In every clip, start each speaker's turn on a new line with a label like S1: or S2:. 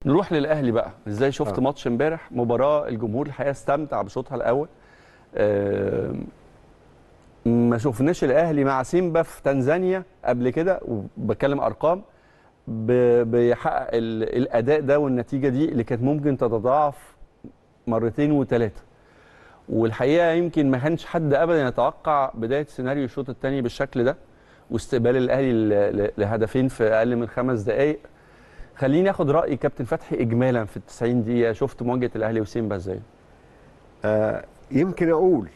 S1: نروح للاهلي بقى ازاي شفت
S2: آه.
S1: ماتش امبارح مباراه الجمهور الحقيقه استمتع بشوطها الاول آه، ما شفناش الاهلي مع سيمبا في تنزانيا قبل كده وبتكلم ارقام ب- بيحقق ال- الاداء ده والنتيجه دي اللي كانت ممكن تتضاعف مرتين وثلاثه والحقيقه يمكن ما كانش حد ابدا يتوقع بدايه سيناريو الشوط الثاني بالشكل ده واستقبال الاهلي ل- ل- لهدفين في اقل من خمس دقائق خليني اخد راي كابتن فتحي اجمالا في ال 90 دقيقه شفت مواجهه الاهلي وسيمبا ازاي
S2: آه يمكن اقول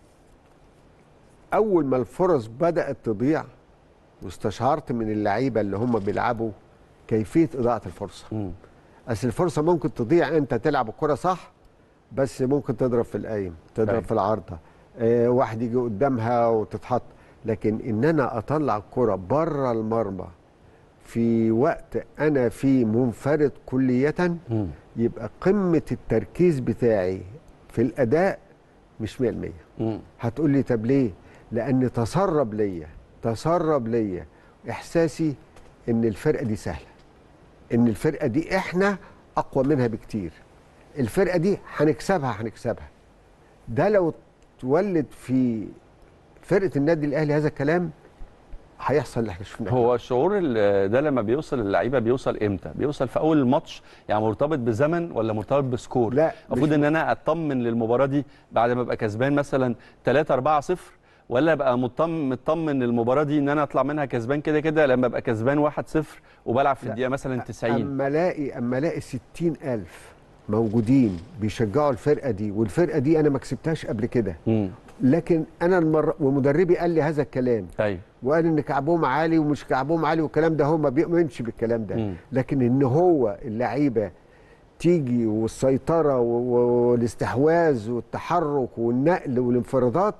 S2: اول ما الفرص بدات تضيع واستشعرت من اللعيبه اللي هم بيلعبوا كيفيه اضاعه الفرصه
S1: مم.
S2: اصل الفرصه ممكن تضيع انت تلعب الكره صح بس ممكن تضرب في القايم تضرب
S1: أيوة.
S2: في العارضه آه واحد يجي قدامها وتتحط لكن ان انا اطلع الكره بره المرمى في وقت انا فيه منفرد كليه
S1: مم.
S2: يبقى قمه التركيز بتاعي في الاداء مش 100%
S1: مم.
S2: هتقول لي طب ليه لان تسرب ليا تسرب ليا احساسي ان الفرقه دي سهله ان الفرقه دي احنا اقوى منها بكتير الفرقه دي هنكسبها هنكسبها ده لو تولد في فرقه النادي الاهلي هذا الكلام هيحصل اللي احنا شفناه
S1: هو الشعور ال- ده لما بيوصل اللعيبه بيوصل امتى؟ بيوصل في اول الماتش يعني مرتبط بزمن ولا مرتبط بسكور؟
S2: لا،
S1: المفروض
S2: مش-
S1: ان انا اطمن للمباراه دي بعد ما ابقى كسبان مثلا 3 4 0 ولا ابقى مطمن مطمن للمباراه دي ان انا اطلع منها كسبان كده كده لما ابقى كسبان 1 0 وبلعب في
S2: لا.
S1: الدقيقه مثلا 90
S2: اما الاقي اما الاقي 60000 موجودين بيشجعوا الفرقه دي والفرقه دي انا ما كسبتهاش قبل كده
S1: امم
S2: لكن انا المر... ومدربي قال لي هذا الكلام
S1: ايوه
S2: وقال ان كعبهم عالي ومش كعبهم عالي والكلام ده هو ما بيؤمنش بالكلام ده
S1: مم.
S2: لكن ان هو اللعيبه تيجي والسيطره و- و- والاستحواذ والتحرك والنقل والانفرادات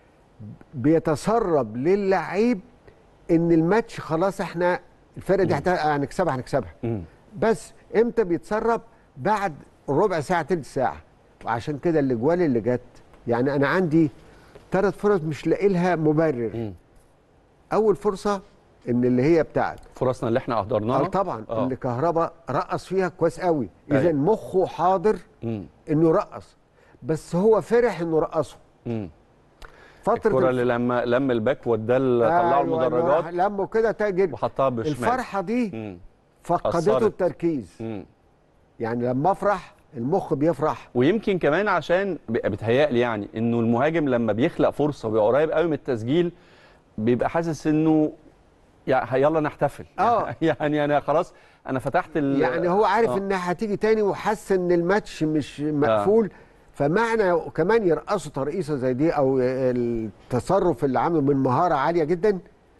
S2: بيتسرب للعيب ان الماتش خلاص احنا الفرقه دي هت- هنكسبها هنكسبها
S1: امم
S2: بس امتى بيتسرب بعد ربع ساعه تلت ساعه وعشان كده الاجوال اللي جت يعني انا عندي ثلاث فرص مش لاقي لها مبرر
S1: مم.
S2: اول فرصه ان اللي هي بتاعت
S1: فرصنا اللي احنا اهدرناها
S2: اه طبعا
S1: آه.
S2: اللي كهربا رقص فيها كويس قوي
S1: أيوة.
S2: اذا مخه حاضر
S1: امم
S2: انه يرقص بس هو فرح انه رقصه
S1: امم
S2: فتره
S1: الكره اللي لما لما الباك وداه ال- طلعوا
S2: أيوة،
S1: المدرجات
S2: لمه كده تاجر
S1: وحطها بالشمال
S2: الفرحه دي
S1: امم
S2: فقدته
S1: أثرت.
S2: التركيز
S1: امم
S2: يعني لما افرح المخ بيفرح
S1: ويمكن كمان عشان ب- بيتهيألي يعني انه المهاجم لما بيخلق فرصه وبيبقى قريب قوي من التسجيل بيبقى حاسس انه يعني يلا نحتفل
S2: آه.
S1: يعني انا خلاص انا فتحت ال
S2: يعني هو عارف
S1: آه.
S2: انها هتيجي تاني وحس ان الماتش مش مقفول فمعنى كمان يرقصوا ترقيصه زي دي او التصرف اللي عامله من مهاره عاليه جدا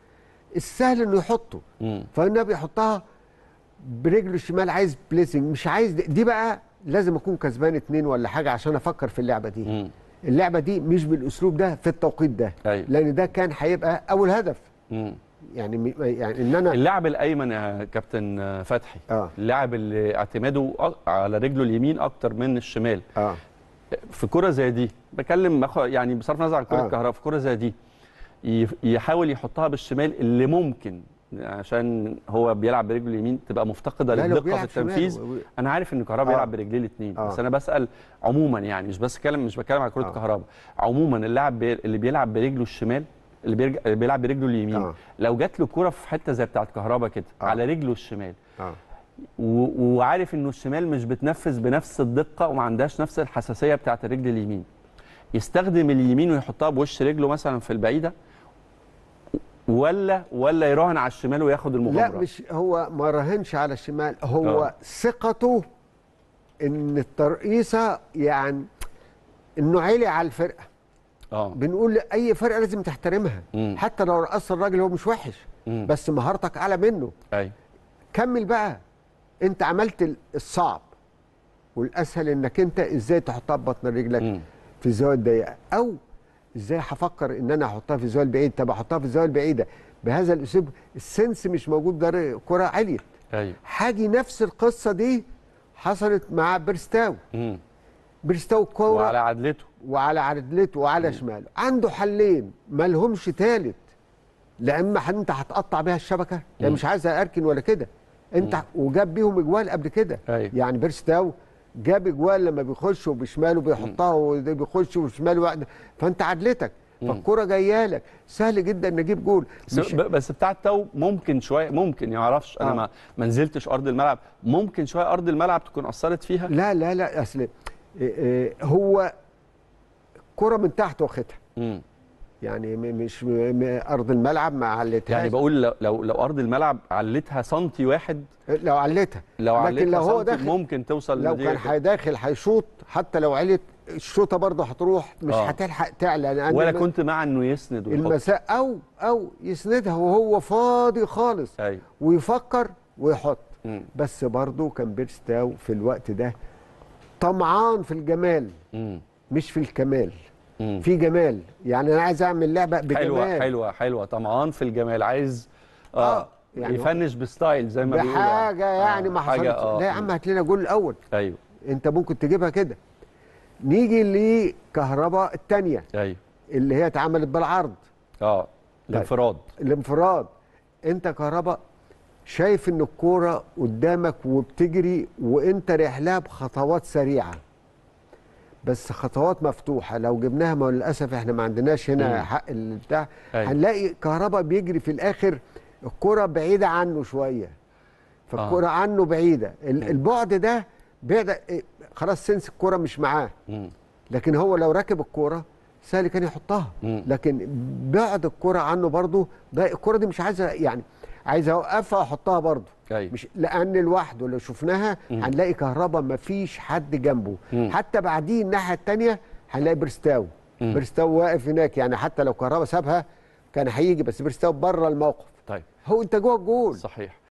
S2: السهل انه يحطه
S1: مم.
S2: فالنبي يحطها برجله الشمال عايز بليسنج مش عايز دي, دي بقى لازم اكون كسبان اتنين ولا حاجه عشان افكر في اللعبه دي
S1: مم.
S2: اللعبه دي مش بالاسلوب ده في التوقيت ده
S1: أيوة.
S2: لان ده كان هيبقى اول هدف
S1: مم.
S2: يعني م- يعني ان انا
S1: اللاعب الايمن يا كابتن فتحي
S2: اه
S1: اللاعب اللي اعتماده أ- على رجله اليمين اكتر من الشمال
S2: اه
S1: في كرة زي دي بكلم أخ- يعني بصرف النظر عن كرة
S2: آه.
S1: الكهرباء في كرة زي دي ي- يحاول يحطها بالشمال اللي ممكن عشان هو بيلعب برجله اليمين تبقى مفتقده
S2: لا، لو
S1: للدقه في
S2: بيلعب شمال
S1: التنفيذ
S2: و- و-
S1: انا عارف ان كهربا
S2: آه.
S1: بيلعب برجليه الاثنين
S2: آه.
S1: بس انا بسال عموما يعني مش بس كلام مش بتكلم على كره
S2: آه.
S1: كهربا عموما اللاعب بي... اللي بيلعب برجله الشمال اللي بيرجع اللي بيلعب برجله اليمين
S2: آه.
S1: لو جات له كرة في حته زي بتاعه كهربا كده
S2: آه.
S1: على رجله الشمال
S2: اه
S1: و... وعارف انه الشمال مش بتنفذ بنفس الدقه وما عندهاش نفس الحساسيه بتاعه الرجل اليمين يستخدم اليمين ويحطها بوش رجله مثلا في البعيده ولا ولا يراهن على الشمال وياخد
S2: لا
S1: المغامره
S2: مش هو ما راهنش على الشمال هو
S1: آه.
S2: ثقته ان الترقيصه يعني انه عالي على الفرقه
S1: اه
S2: بنقول اي فرقه لازم تحترمها
S1: مم.
S2: حتى لو رقص الراجل هو مش وحش
S1: مم.
S2: بس مهارتك اعلى منه
S1: ايوه
S2: كمل بقى انت عملت ال- الصعب والاسهل انك انت ازاي تحطها ببطن رجلك
S1: مم.
S2: في الزاويه الضيقه او ازاي هفكر ان انا احطها في الزاويه البعيده طب احطها في الزاويه البعيده بهذا الاسلوب السنس مش موجود ده كره عليت
S1: ايوه
S2: حاجه نفس القصه دي حصلت مع بيرستاو
S1: مم.
S2: بيرستاو كوره
S1: وعلى عدلته
S2: وعلى عدلته وعلى شماله عنده حلين ما لهمش ثالث لا اما ح- انت هتقطع بيها الشبكه يعني
S1: مم.
S2: مش عايز اركن ولا كده انت وجاب بيهم اجوال قبل كده
S1: أيوة.
S2: يعني بيرستاو جاب اجوال لما بيخش وبشماله بيحطها وده بيخش وبشماله واحده فانت عدلتك فالكره جايه لك سهل جدا نجيب جول
S1: بس,
S2: مش
S1: ب- بس بتاع التو ممكن شويه ممكن يعرفش انا
S2: آه.
S1: ما ما نزلتش ارض الملعب ممكن شويه ارض الملعب تكون اثرت فيها
S2: لا لا لا اصل إيه إيه هو كره من تحت واخدها
S1: مم.
S2: يعني م- مش م- م- ارض الملعب ما علتهاش
S1: يعني بقول لو لو, لو ارض الملعب علتها سنتي واحد
S2: لو علتها
S1: لو
S2: لكن
S1: علتها
S2: لو هو
S1: سنتي
S2: داخل
S1: ممكن توصل
S2: لو
S1: للنتيجة
S2: كان
S1: كده.
S2: هيداخل هيشوط حتى لو علت الشوطه برضه هتروح مش
S1: آه.
S2: هتلحق تعلى لان
S1: ولا
S2: الم-
S1: كنت مع انه يسند ويحط
S2: المساء او او يسندها وهو فاضي خالص
S1: ايوه
S2: ويفكر ويحط
S1: مم.
S2: بس برضه كان بيرستاو في الوقت ده طمعان في الجمال
S1: مم.
S2: مش في الكمال
S1: مم.
S2: في جمال يعني انا عايز اعمل لعبه بجمال
S1: حلوه حلوه حلوه طمعان في الجمال عايز اه,
S2: آه، يعني
S1: يفنش بستايل زي ما بيقولوا
S2: بحاجه يعني
S1: آه،
S2: ما
S1: حاجة،
S2: حصلتش
S1: آه.
S2: لا يا عم هات لنا جول الاول
S1: ايوه
S2: انت ممكن تجيبها كده نيجي لكهرباء الثانيه
S1: ايوه
S2: اللي هي اتعملت بالعرض
S1: اه الانفراد
S2: الانفراد انت كهرباء شايف ان الكوره قدامك وبتجري وانت رايح لها بخطوات سريعه بس خطوات مفتوحه لو جبناها ما هو للاسف احنا ما عندناش هنا
S1: مم.
S2: حق البتاع
S1: أيوة.
S2: هنلاقي كهرباء بيجري في الاخر الكوره بعيده عنه شويه فالكوره
S1: آه.
S2: عنه بعيده ال- البعد ده بعد إيه، خلاص سنس الكوره مش معاه
S1: مم.
S2: لكن هو لو راكب الكوره سهل كان يحطها
S1: مم.
S2: لكن بعد الكوره عنه برضه ده الكوره دي مش عايزه يعني عايزه اوقفها واحطها برضه
S1: ايوه
S2: مش لان لوحده لو شفناها
S1: مم.
S2: هنلاقي كهربا ما فيش حد جنبه
S1: مم.
S2: حتى بعديه الناحيه الثانيه هنلاقي برستاو
S1: مم.
S2: برستاو واقف هناك يعني حتى لو كهربا سابها كان هيجي بس برستاو بره الموقف
S1: طيب
S2: هو انت جوه الجول
S1: صحيح